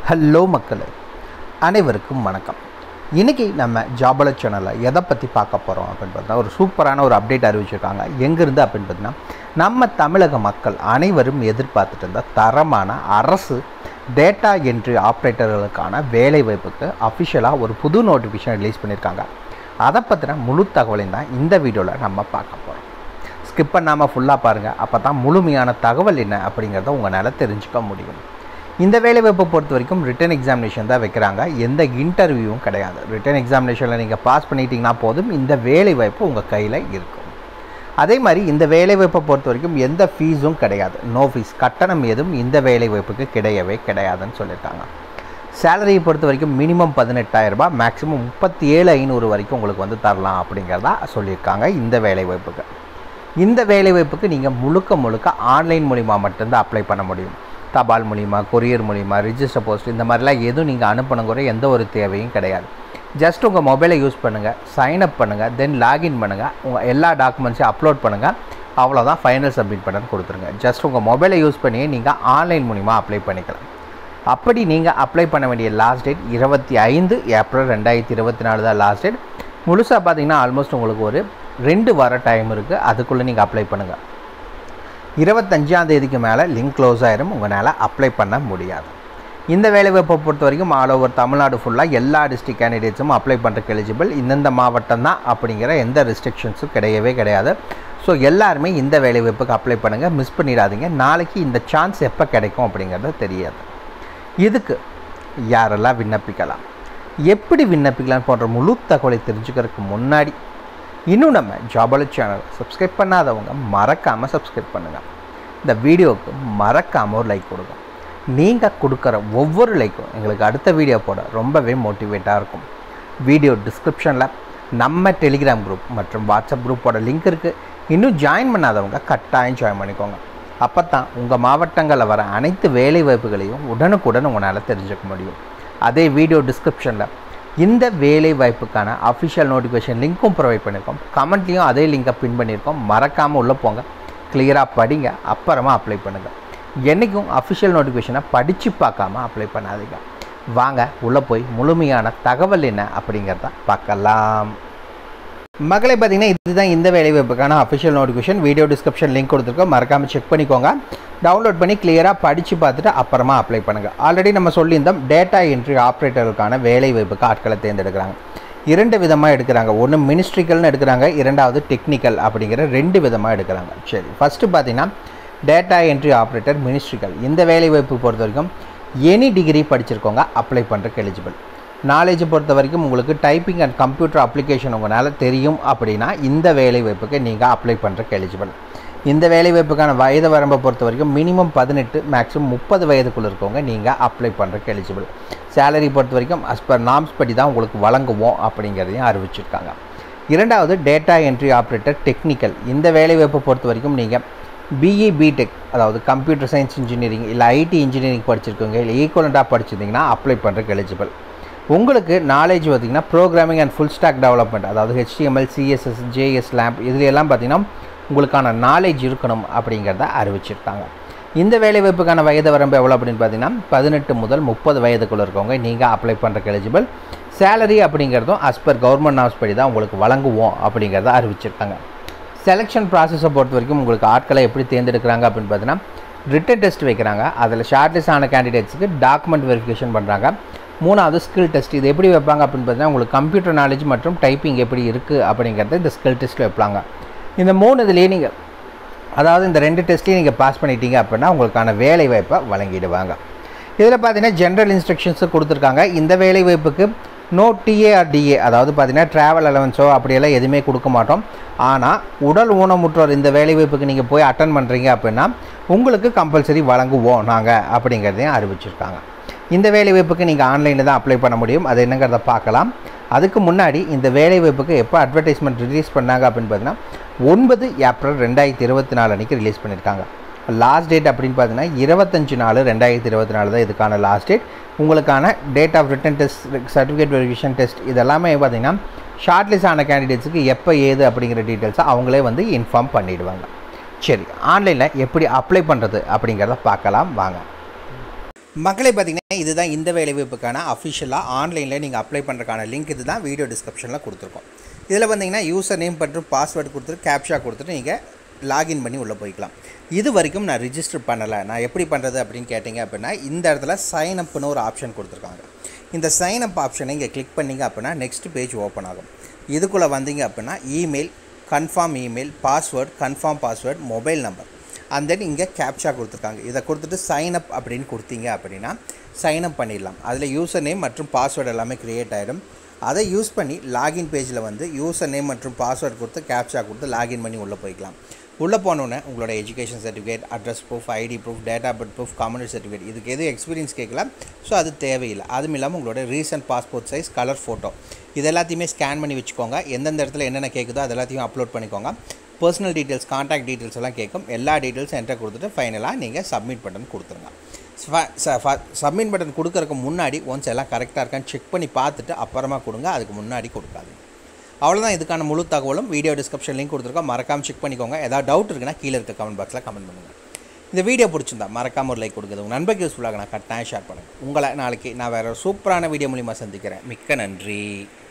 hello மக்களே அனைவருக்கும் வணக்கம் இன்றைக்கி நம்ம ஜாபல சேனலில் எதை பற்றி பார்க்க போகிறோம் அப்படின்னு பார்த்தா ஒரு சூப்பரான ஒரு அப்டேட் அறிவிச்சிருக்காங்க எங்கேருந்து அப்படின்னு பார்த்தீங்கன்னா நம்ம தமிழக மக்கள் அனைவரும் எதிர்பார்த்துட்டு இருந்த தரமான அரசு டேட்டா என்ட்ரி ஆப்ரேட்டர்களுக்கான வேலை வாய்ப்புக்கு அஃபிஷியலாக ஒரு புது நோட்டிஃபிகேஷன் ரிலீஸ் பண்ணியிருக்காங்க அதை பற்றின முழு தகவலையும் தான் இந்த வீடியோவில் நம்ம பார்க்க போகிறோம் ஸ்கிப் பண்ணாமல் ஃபுல்லாக பாருங்கள் அப்போ தான் முழுமையான தகவல் என்ன அப்படிங்கிறத உங்களால் தெரிஞ்சுக்க முடியும் இந்த வேலைவாய்ப்பை பொறுத்த வரைக்கும் ரிட்டன் எக்ஸாமினேஷன் தான் வைக்கிறாங்க எந்த இன்டர்வியூவும் கிடையாது ரிட்டன் எக்ஸாமினேஷனில் நீங்கள் பாஸ் பண்ணிட்டீங்கன்னா போதும் இந்த வேலைவாய்ப்பு உங்கள் கையில் இருக்கும் அதே மாதிரி இந்த வேலைவாய்ப்பை பொறுத்த வரைக்கும் எந்த ஃபீஸும் கிடையாது நோ ஃபீஸ் கட்டணம் எதுவும் இந்த வேலைவாய்ப்புக்கு கிடையவே கிடையாதுன்னு சொல்லியிருக்காங்க சேலரியை பொறுத்த வரைக்கும் மினிமம் பதினெட்டாயிரரூபா மேக்ஸிமம் முப்பத்தி ஏழு ஐநூறு வரைக்கும் உங்களுக்கு வந்து தரலாம் அப்படிங்கிறதா சொல்லியிருக்காங்க இந்த வேலைவாய்ப்புக்கு இந்த வேலைவாய்ப்புக்கு நீங்கள் முழுக்க முழுக்க ஆன்லைன் மூலிமா மட்டும்தான் அப்ளை பண்ண முடியும் தபால் மூலிமா கொரியர் மூலிமா ரிஜிஸ்டர் போஸ்ட் இந்த மாதிரிலாம் எதுவும் நீங்கள் அனுப்பணுங்கிற எந்த ஒரு தேவையும் கிடையாது ஜஸ்ட் உங்கள் மொபைலை யூஸ் பண்ணுங்கள் சைன் அப் பண்ணுங்கள் தென் லாகின் பண்ணுங்கள் உங்கள் எல்லா டாக்குமெண்ட்ஸையும் அப்லோட் பண்ணுங்கள் அவ்வளோதான் ஃபைனல் சப்மிட் பண்ணன்னு கொடுத்துருங்க ஜஸ்ட் உங்கள் மொபைலை யூஸ் பண்ணி நீங்கள் ஆன்லைன் மூலிமா அப்ளை பண்ணிக்கலாம் அப்படி நீங்கள் அப்ளை பண்ண வேண்டிய லாஸ்ட் டேட் இருபத்தி ஐந்து ஏப்ரல் ரெண்டாயிரத்தி இருபத்தி நாலு தான் லாஸ்ட் டேட் முழுசாக பார்த்தீங்கன்னா ஆல்மோஸ்ட் உங்களுக்கு ஒரு ரெண்டு வார டைம் இருக்குது அதுக்குள்ளே நீங்கள் அப்ளை பண்ணுங்கள் இருபத்தஞ்சாம் தேதிக்கு மேலே லிங்க் க்ளோஸ் ஆயிரும் உங்களால் அப்ளை பண்ண முடியாது இந்த வேலைவாய்ப்பை பொறுத்த வரைக்கும் ஆல் ஓவர் தமிழ்நாடு ஃபுல்லாக எல்லா டிஸ்ட்ரிக்ட் கேண்டிடேட்ஸும் அப்ளை பண்ணுறதுக்கு எலிஜிபிள் இந்தந்த மாவட்டம் தான் அப்படிங்கிற எந்த ரெஸ்ட்ரிக்ஷன்ஸும் கிடையவே கிடையாது ஸோ எல்லாருமே இந்த வேலைவாய்ப்புக்கு அப்ளை பண்ணுங்கள் மிஸ் பண்ணிடாதீங்க நாளைக்கு இந்த சான்ஸ் எப்போ கிடைக்கும் அப்படிங்கிறது தெரியாது இதுக்கு யாரெல்லாம் விண்ணப்பிக்கலாம் எப்படி விண்ணப்பிக்கலாம் போன்ற முழு தகவலை தெரிஞ்சுக்கிறதுக்கு முன்னாடி இன்னும் நம்ம ஜாபல சேனல் சப்ஸ்கிரைப் பண்ணாதவங்க மறக்காமல் சப்ஸ்கிரைப் பண்ணுங்கள் இந்த வீடியோவுக்கு மறக்காமல் ஒரு லைக் கொடுங்க நீங்கள் கொடுக்குற ஒவ்வொரு லைக்கும் எங்களுக்கு அடுத்த வீடியோ போட ரொம்பவே மோட்டிவேட்டாக இருக்கும் வீடியோ டிஸ்கிரிப்ஷனில் நம்ம டெலிகிராம் குரூப் மற்றும் வாட்ஸ்அப் குரூப்போட லிங்க் இருக்குது இன்னும் ஜாயின் பண்ணாதவங்க கட்டாயம் ஜாயின் பண்ணிக்கோங்க அப்போ தான் உங்கள் மாவட்டங்களில் வர அனைத்து வேலை வாய்ப்புகளையும் உடனுக்குடன் உங்களால் தெரிஞ்சுக்க முடியும் அதே வீடியோ டிஸ்கிரிப்ஷனில் இந்த வேலை வாய்ப்புக்கான அஃபிஷியல் நோட்டிஃபிகேஷன் லிங்க்கும் ப்ரொவைட் பண்ணியிருக்கோம் கமெண்ட்லேயும் அதே லிங்கை பின் பண்ணியிருக்கோம் மறக்காமல் உள்ளே போங்க கிளியராக படிங்க அப்புறமா அப்ளை பண்ணுங்கள் என்றைக்கும் அஃபிஷியல் நோட்டிஃபிகேஷனை படித்து பார்க்காம அப்ளை பண்ணாதீங்க வாங்க உள்ளே போய் முழுமையான தகவல் என்ன அப்படிங்கிறத பார்க்கலாம் மக்களை பார்த்தீங்கன்னா இதுதான் இந்த வேலைவாய்ப்புக்கான official notification video description link கொடுத்துருக்கோம் மறக்காமல் செக் பண்ணிக்கோங்க டவுன்லோட் பண்ணி கிளியராக படித்து பார்த்துட்டு அப்புறமா அப்ளை பண்ணுங்கள் ஆல்ரெடி நம்ம சொல்லியிருந்தோம் டேட்டா என்ட்ரி ஆப்ரேட்டர்களுக்கான வேலை வாய்ப்புக்கு ஆட்களை தேர்ந்தெடுக்கிறாங்க இரண்டு விதமாக எடுக்கிறாங்க ஒன்று மினிஸ்ட்ரிக்கல்னு எடுக்கிறாங்க இரண்டாவது டெக்னிக்கல் அப்படிங்கிற ரெண்டு விதமாக எடுக்கிறாங்க சரி ஃபஸ்ட்டு பார்த்தீங்கன்னா டேட்டா என்ட்ரி ஆப்ரேட்டர் மினிஸ்ட்ரிக்கல் இந்த வேலை வாய்ப்பு பொறுத்த வரைக்கும் எனி டிகிரி படிச்சிருக்கோங்க அப்ளை பண்ணுறதுக்கு எலிஜிபிள் நாலேஜை பொறுத்த வரைக்கும் உங்களுக்கு டைப்பிங் அண்ட் கம்ப்யூட்டர் அப்ளிகேஷன் உங்களால் தெரியும் அப்படின்னா இந்த வேலை வாய்ப்புக்கு நீங்கள் அப்ளை பண்ணுறதுக்கு எலிஜிபிள் இந்த வேலை வாய்ப்புக்கான வயது வரம்பை பொறுத்த வரைக்கும் மினிமம் பதினெட்டு மேக்ஸிமம் முப்பது வயதுக்குள்ளே இருக்கவங்க நீங்கள் அப்ளை பண்ணுறதுக்கு எலிஜிபிள் சேலரி பொறுத்த வரைக்கும் அஸ் பர் நாம்ஸ் படி தான் உங்களுக்கு வழங்குவோம் அப்படிங்கிறதையும் அறிவிச்சிருக்காங்க இரண்டாவது டேட்டா என்ட்ரி ஆப்ரேட்டர் டெக்னிக்கல் இந்த வேலை வாய்ப்பை பொறுத்த வரைக்கும் நீங்கள் பிஇ பிடெக் அதாவது கம்ப்யூட்டர் சயின்ஸ் இன்ஜினியரிங் இல்லை ஐடி இன்ஜினியரிங் படிச்சிருக்கவங்க இல்லை ஈக்குவலண்ட்டாக படிச்சிருந்தீங்கன்னா அப்ளை பண்ணுறதுக்கு எலிஜிபிள் உங்களுக்கு நாலேஜ் பார்த்திங்கன்னா programming and full stack development அதாவது ஹெச்டிஎம்எல் சிஎஸ்எஸ் ஜேஎஸ் லேம்ப் இதுல எல்லாம் பார்த்திங்கன்னா உங்களுக்கான நாலேஜ் இருக்கணும் அப்படிங்கிறத அறிவிச்சிருக்காங்க இந்த வேலைவாய்ப்புக்கான வயது வரம்பு எவ்வளோ அப்படின்னு பார்த்தீங்கன்னா பதினெட்டு முதல் முப்பது வயதுக்குள்ளே இருக்கவங்க நீங்கள் அப்ளை பண்ணுறக்கு எலிஜிபிள் சேலரி அப்படிங்கிறதும் அஸ் பர் கவர்மெண்ட் ஹவுஸ் படி தான் உங்களுக்கு வழங்குவோம் அப்படிங்கிறத அறிவிச்சிருக்காங்க செலெக்ஷன் ப்ராசஸை பொறுத்த வரைக்கும் உங்களுக்கு ஆட்களை எப்படி தேர்ந்தெடுக்கிறாங்க அப்படின்னு பார்த்தீங்கன்னா ரிட்டன் டெஸ்ட் வைக்கிறாங்க அதில் ஷார்ட்லிஸ்ட் ஆன கேண்டிடேட்ஸுக்கு டாக்குமெண்ட் வெரிஃபிகேஷன் பண்ணுறாங்க மூணாவது ஸ்கில் டெஸ்ட் இது எப்படி வைப்பாங்க அப்படின்னு பார்த்தீங்கன்னா உங்களுக்கு கம்ப்யூட்டர் நாலேஜ் மற்றும் டைப்பிங் எப்படி இருக்குது அப்படிங்கிறத இந்த ஸ்கில் டெஸ்ட்டில் வைப்பாங்க இந்த மூணு இதுலேயே நீங்கள் அதாவது இந்த ரெண்டு டெஸ்ட்லையும் நீங்கள் பாஸ் பண்ணிட்டீங்க அப்படின்னா உங்களுக்கான வேலை வாய்ப்பை வழங்கிடுவாங்க இதில் பார்த்தீங்கன்னா ஜென்ரல் இன்ஸ்ட்ரக்ஷன்ஸு கொடுத்துருக்காங்க இந்த வேலை வாய்ப்புக்கு நோ டிஏ ஆர் டிஏ அதாவது பார்த்தீங்கன்னா ட்ராவல் அலவன்ஸோ அப்படியெல்லாம் எதுவுமே கொடுக்க மாட்டோம் ஆனால் உடல் ஊனமுற்றோர் இந்த வேலை வாய்ப்புக்கு நீங்கள் போய் அட்டன் பண்ணுறீங்க அப்படின்னா உங்களுக்கு கம்பல்சரி வழங்குவோம் நாங்கள் அப்படிங்கிறதையும் அறிவிச்சிருக்காங்க இந்த வேலை வாய்ப்புக்கு நீங்கள் ஆன்லைனில் தான் அப்ளை பண்ண முடியும் அது என்னங்கிறத பார்க்கலாம் அதுக்கு முன்னாடி இந்த வேலை வாய்ப்புக்கு எப்போ அட்வர்டைஸ்மெண்ட் ரிலீஸ் பண்ணாங்க அப்படின்னு பார்த்தீங்கன்னா ஒன்பது ஏப்ரல் ரெண்டாயிரத்தி இருபத்தி நாலு அன்றைக்கி ரிலீஸ் பண்ணியிருக்காங்க லாஸ்ட் டேட் அப்படின்னு பார்த்தீங்கன்னா இருபத்தஞ்சு நாலு ரெண்டாயிரத்தி இருபத்தி நாலு தான் இதுக்கான லாஸ்ட் டேட் உங்களுக்கான date of written test certificate verification test இதெல்லாமே பார்த்தீங்கன்னா ஷார்ட்லிஸ்ட் ஆன கேண்டிடேட்ஸுக்கு எப்போ ஏது அப்படிங்கிற டீட்டெயில்ஸை அவங்களே வந்து இன்ஃபார்ம் பண்ணிவிடுவாங்க சரி ஆன்லைனில் எப்படி அப்ளை பண்ணுறது அப்படிங்கிறத பார்க்கலாம் வாங்க மக்களே பார்த்தீங்கன்னா இதுதான் இந்த வேலைவாய்ப்புக்கான அஃபிஷியலாக ஆன்லைனில் நீங்கள் அப்ளை பண்ணுறதுக்கான லிங்க் இது தான் வீடியோ டிஸ்கிரிப்ஷனில் கொடுத்துருக்கோம் இதில் வந்தீங்கன்னா யூசர் நேம் மற்றும் பாஸ்வேர்டு கொடுத்துட்டு கேப்ஷா கொடுத்துட்டு நீங்கள் லாகின் பண்ணி உள்ளே போய்க்கலாம் இது வரைக்கும் நான் ரிஜிஸ்டர் பண்ணலை நான் எப்படி பண்ணுறது அப்படின்னு கேட்டிங்க அப்படின்னா இந்த இடத்துல சைன் அப்னு ஒரு ஆப்ஷன் கொடுத்துருக்காங்க இந்த சைன் அப் ஆப்ஷனை இங்கே கிளிக் பண்ணிங்க அப்படின்னா நெக்ஸ்ட் பேஜ் ஓப்பன் ஆகும் இதுக்குள்ளே வந்தீங்க அப்படின்னா email confirm email password confirm password mobile number and then இங்கே கேப்ஷா கொடுத்துருக்காங்க இதை கொடுத்துட்டு சைன் அப் அப்படின்னு கொடுத்தீங்க அப்படின்னா சைன் அப் பண்ணிடலாம் அதில் யூசர் நேம் மற்றும் பாஸ்வேர்டு எல்லாமே க்ரியேட் ஆகிடும் அதை யூஸ் பண்ணி லாகின் பேஜில் வந்து யூசர் நேம் மற்றும் பாஸ்வேர்டு கொடுத்து கேப்ஷா கொடுத்து லாகின் பண்ணி உள்ளே போய்க்கலாம் உள்ளே போனோன்னே உங்களோட education certificate address proof ID proof data birth proof community certificate இதுக்கு எது எக்ஸ்பீரியன்ஸ் கேட்கல ஸோ அது தேவையில்லை அதுவும் இல்லாமல் உங்களோட recent passport size colour photo இது எல்லாத்தையுமே ஸ்கேன் பண்ணி வச்சுக்கோங்க எந்தெந்த இடத்துல என்னென்ன கேட்குதோ அது எல்லாத்தையும் அப்லோட் பண்ணிக்கோங்க பர்சனல் டீட்டெயில்ஸ் காண்டாக்ட் டீட்டெயில்ஸ் எல்லாம் கேட்கும் எல்லா டீட்டெயில்ஸும் என்டர் கொடுத்துட்டு ஃபைனலாக நீங்கள் சப்மிட் பட்டன் கொடுத்துருங்க சப்மிட் பட்டன் கொடுக்கறதுக்கு முன்னாடி ஒன்ஸ் எல்லாம் கரெக்டாக இருக்கான்னு செக் பண்ணி பார்த்துட்டு அப்புறமா கொடுங்க அதுக்கு முன்னாடி கொடுக்காதீங்க அவ்வளோதான் இதுக்கான முழு தகவலும் வீடியோ டிஸ்கிரிப்ஷன் லிங்க் கொடுத்துருக்கோம் மறக்காமல் செக் பண்ணிக்கோங்க ஏதாவது டவுட் இருக்குன்னா கீழே இருக்க கமெண்ட் பாக்ஸில் கமெண்ட் பண்ணுங்கள் இந்த வீடியோ பிடிச்சிருந்தா மறக்காமல் ஒரு லைக் கொடுக்குது உங்கள் நண்பருக்கு யூஸ்ஃபுல்லாக நான் கட்டாயம் ஷேர் பண்ணுங்கள் உங்களை நாளைக்கு நான் வேறு ஒரு சூப்பரான வீடியோ மூலிமா சந்திக்கிறேன் மிக்க நன்றி